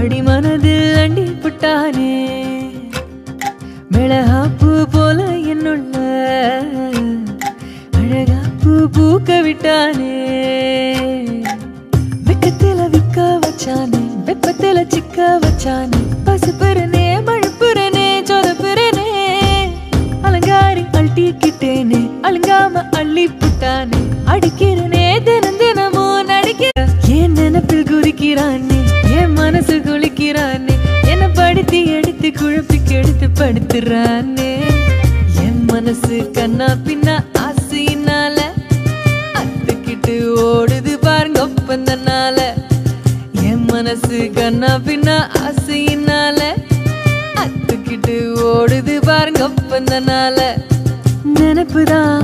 அடிமனதில் அண்டி புட்டானே மிளகாப்பூ போல என்னுள்ள அழகா பூ பூக்க விட்டானே வெக்கத்தில விக்க வச்சானே வெப்பத்தில சிக்க வச்சானே பசுப்புறனே மழுப்புறனே சொதப்புறனே அலங்காரி அழட்டிக்கிட்டேனே அலங்காம அள்ளி புட்டானே அடிக்கிறனே தினம் தினமும் நடிக்கிற என் நினப்பில் குதிக்கிறானே என் மனசு குளிக்கிறானே என்ன படுத்தி எடுத்து குழப்பி கெடுத்து படுத்துறானே என் மனசு கண்ணா பின்னா ஆசையினால அத்துக்கிட்டு ஓடுது பாருங்க ஒப்பந்தனால என் மனசு கண்ணா பின்னா ஆசையினால அத்துக்கிட்டு ஓடுது பாருங்க ஒப்பந்தனால நினப்புதான்